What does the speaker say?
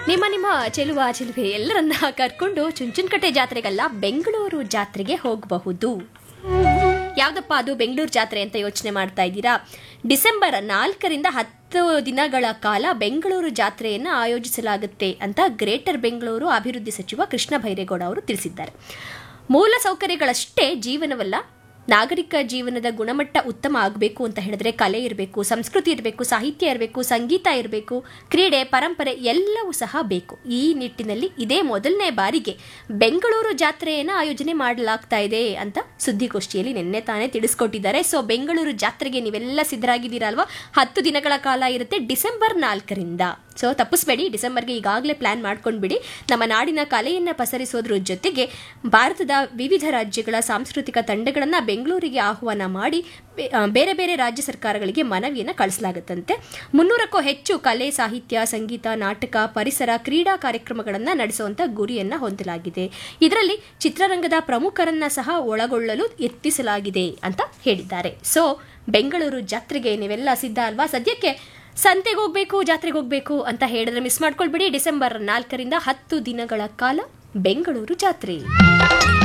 ನಿಮ್ಮ ನಿಮ್ಮ ಚೆಲುವ ಚೆಲುವೆ ಎಲ್ಲರನ್ನ ಕರ್ಕೊಂಡು ಚುಂಚನಕಟ್ಟೆ ಜಾತ್ರೆಗಲ್ಲ ಬೆಂಗಳೂರು ಜಾತ್ರೆಗೆ ಹೋಗಬಹುದು ಯಾವ್ದಪ್ಪ ಅದು ಬೆಂಗಳೂರು ಜಾತ್ರೆ ಅಂತ ಯೋಚನೆ ಮಾಡ್ತಾ ಇದ್ದೀರಾ ಡಿಸೆಂಬರ್ ನಾಲ್ಕರಿಂದ ಹತ್ತು ದಿನಗಳ ಕಾಲ ಬೆಂಗಳೂರು ಜಾತ್ರೆಯನ್ನು ಆಯೋಜಿಸಲಾಗುತ್ತೆ ಅಂತ ಗ್ರೇಟರ್ ಬೆಂಗಳೂರು ಅಭಿವೃದ್ಧಿ ಸಚಿವ ಕೃಷ್ಣ ಬೈರೇಗೌಡ ಅವರು ತಿಳಿಸಿದ್ದಾರೆ ಮೂಲ ಸೌಕರ್ಯಗಳಷ್ಟೇ ಜೀವನವಲ್ಲ ನಾಗರಿಕ ಜೀವನದ ಗುಣಮಟ್ಟ ಉತ್ತಮ ಆಗಬೇಕು ಅಂತ ಹೇಳಿದ್ರೆ ಕಲೆ ಇರಬೇಕು ಸಂಸ್ಕೃತಿ ಇರಬೇಕು ಸಾಹಿತ್ಯ ಇರಬೇಕು ಸಂಗೀತ ಇರಬೇಕು ಕ್ರೀಡೆ ಪರಂಪರೆ ಎಲ್ಲವೂ ಸಹ ಬೇಕು ಈ ನಿಟ್ಟಿನಲ್ಲಿ ಇದೇ ಮೊದಲನೇ ಬಾರಿಗೆ ಬೆಂಗಳೂರು ಜಾತ್ರೆಯನ್ನು ಆಯೋಜನೆ ಮಾಡಲಾಗ್ತಾ ಇದೆ ಅಂತ ಸುದ್ದಿಗೋಷ್ಠಿಯಲ್ಲಿ ನಿನ್ನೆ ತಾನೇ ತಿಳಿಸ್ಕೊಟ್ಟಿದ್ದಾರೆ ಸೊ ಬೆಂಗಳೂರು ಜಾತ್ರೆಗೆ ನೀವೆಲ್ಲ ಸಿದ್ಧರಾಗಿದ್ದೀರಾ ಅಲ್ವಾ ಹತ್ತು ದಿನಗಳ ಕಾಲ ಇರುತ್ತೆ ಡಿಸೆಂಬರ್ ನಾಲ್ಕರಿಂದ ಸೊ ತಪ್ಪಿಸ್ಬೇಡಿ ಡಿಸೆಂಬರ್ಗೆ ಈಗಾಗಲೇ ಪ್ಲಾನ್ ಮಾಡ್ಕೊಂಡ್ಬಿಡಿ ನಮ್ಮ ನಾಡಿನ ಕಲೆಯನ್ನು ಪಸರಿಸೋದ್ರ ಜೊತೆಗೆ ಭಾರತದ ವಿವಿಧ ರಾಜ್ಯಗಳ ಸಾಂಸ್ಕೃತಿಕ ತಂಡಗಳನ್ನು ಬೆಂಗಳೂರಿಗೆ ಆಹ್ವಾನ ಮಾಡಿ ಬೆ- ಆ, ಬೇರೆ ಬೇರೆ ರಾಜ್ಯ ಸರ್ಕಾರಗಳಿಗೆ ಮನವಿಯನ್ನು ಕಳಿಸಲಾಗುತ್ತಂತೆ ಮುನ್ನೂರಕ್ಕೂ ಹೆಚ್ಚು ಕಲೆ ಸಾಹಿತ್ಯ ಸಂಗೀತ ನಾಟಕ ಪರಿಸರ ಕ್ರೀಡಾ ಕಾರ್ಯಕ್ರಮಗಳನ್ನು ನಡೆಸುವಂತ ಗುರಿಯನ್ನ ಹೊಂದಲಾಗಿದೆ ಇದರಲ್ಲಿ ಚಿತ್ರರಂಗದ ಪ್ರಮುಖರನ್ನ ಸಹ ಒಳಗೊಳ್ಳಲು ಯತ್ನಿಸಲಾಗಿದೆ ಅಂತ ಹೇಳಿದ್ದಾರೆ ಸೊ ಬೆಂಗಳೂರು ಜಾತ್ರೆಗೆ ನೀವೆಲ್ಲ ಸಿದ್ಧ ಅಲ್ವಾ ಸದ್ಯಕ್ಕೆ ಸಂತೆಗೆ ಹೋಗ್ಬೇಕು ಜಾತ್ರೆಗೆ ಹೋಗ್ಬೇಕು ಅಂತ ಹೇಳಿದ್ರೆ ಮಿಸ್ ಮಾಡ್ಕೊಳ್ಬಿಡಿ ಡಿಸೆಂಬರ್ ನಾಲ್ಕರಿಂದ ಹತ್ತು ದಿನಗಳ ಕಾಲ ಬೆಂಗಳೂರು ಜಾತ್ರೆ